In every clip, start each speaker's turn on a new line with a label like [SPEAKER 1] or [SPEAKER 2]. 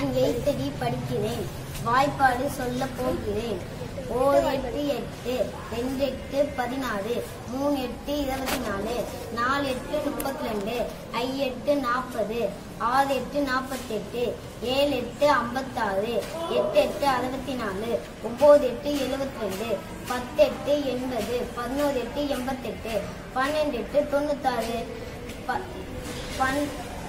[SPEAKER 1] நான் எய்த்தடி படிக்கிறேன் வாய்ப்பாடு சொல்ல போகிறேன் ஓர் எட்டு எட்டு ரெண்டு எட்டு பதினாறு மூணு எட்டு இருபத்தி நாலு நாலு எட்டு முப்பத்தி ரெண்டு ஐ எட்டு நாற்பது ஆறு எட்டு நாற்பத்தெட்டு ஏழு எட்டு ஐம்பத்தாறு எட்டு எட்டு அறுபத்தி நாலு ஒம்பது எட்டு எழுபத்தி ரெண்டு பத்து எட்டு எண்பது பதினோரு எட்டு எண்பத்தெட்டு பன்னெண்டு எட்டு தொண்ணூத்தாறு ப- பன்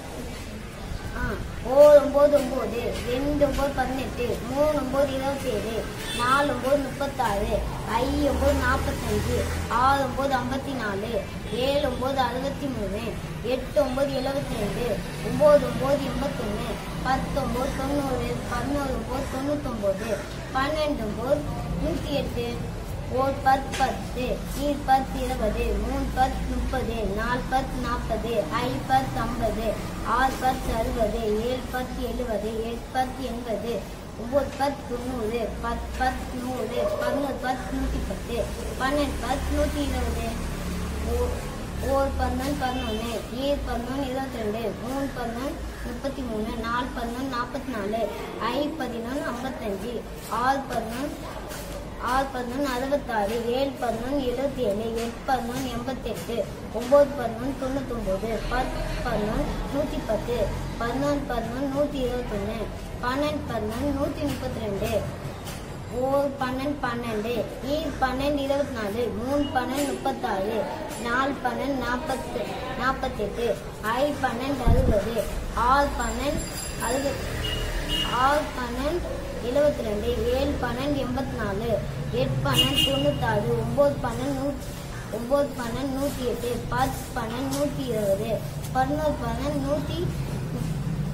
[SPEAKER 1] ஆ, ஓர் ஒம்பது ஒம்பது ரெண்டு ஒம்பது பதினெட்டு மூணு ஒம்பது இருபத்தேழு நாலு ஒம்பது முப்பத்தாறு ஐ ஒம்பது நாற்பத்தஞ்சு ஆறு ஒம்பது ஐம்பத்தி நாலு ஏழு ஒம்பது அறுபத்தி மூணு எட்டு ஒம்பது எழுபத்தி ரெண்டு ஒம்பது ஒம்பது எண்பத்தொன்று பத்தொம்பது தொண்ணூறு பதினோரு ஒம்பது தொண்ணூத்தொம்பது பன்னெண்டு ஒம்பது நூற்றி எட்டு ஓர் பத்து பத்து ஈர் பத்து இருபது மூணு பத்து முப்பது நாலு பத்து நாற்பது ஐ பத்து ஐம்பது ஆறு பத்து அறுபது ஏழு பத்து எழுபது எட்டு பத்து எண்பது ஒம்பது பத்து தொண்ணூறு பத்து பத்து நூறு பதினோரு பத்து நூற்றி பத்து பன்னெண்டு பத்து நூற்றி இருபது ஓ- ஓர் பதினொன்று பதினொன்று ஈர் பதினொன்று இருபத்தி ரெண்டு மூணு பதினொன்று முப்பத்தி மூணு நாலு பதினொன்று நாற்பத்தி நாலு ஐ பதினொன்று ஐம்பத்தஞ்சு ஆறு பதினொன்று ஆறு பதினொன்று அறுபத்தாறு ஏழு பதினொன்று எழுபத்தி ஏழு எட்டு பதினொன்று எண்பத்தெட்டு ஒம்பது பதினொன்று தொண்ணூத்தொம்பது பத்து பதினொன்று நூற்றி பத்து பதினொன்று பதினொன்று நூற்றி இருபத்தொன்று பன்னெண்டு பதினொன்று நூற்றி முப்பத்தி ரெண்டு ஓர் பன்னெண்டு பன்னெண்டு ஈர் பன்னெண்டு இருபத்தி நாலு மூணு பன்னெண்டு முப்பத்தாறு நாலு பன்னெண்டு நாற்பத்து நாற்பத்தெட்டு ஐ பன்னெண்டு அறுபது ஆறு பன்னெண்டு அறுபது ஆறு பன்னெண்டு எழுபத்தி ரெண்டு ஏழு பன்னெண்டு எண்பத்தி நாலு எட்டு பன்னெண்டு தொண்ணூத்தாறு ஒம்பது பன்னெண்டு நூ ஒம்பது பன்னெண்டு நூற்றி எட்டு பத்து பன்னெண்டு நூற்றி இருபது பதினோரு பன்னெண்டு நூற்றி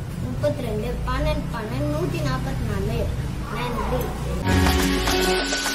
[SPEAKER 1] முப்பத்தி ரெண்டு பன்னெண்டு பன்னெண்டு நூற்றி நாற்பத்தி நாலு நன்றி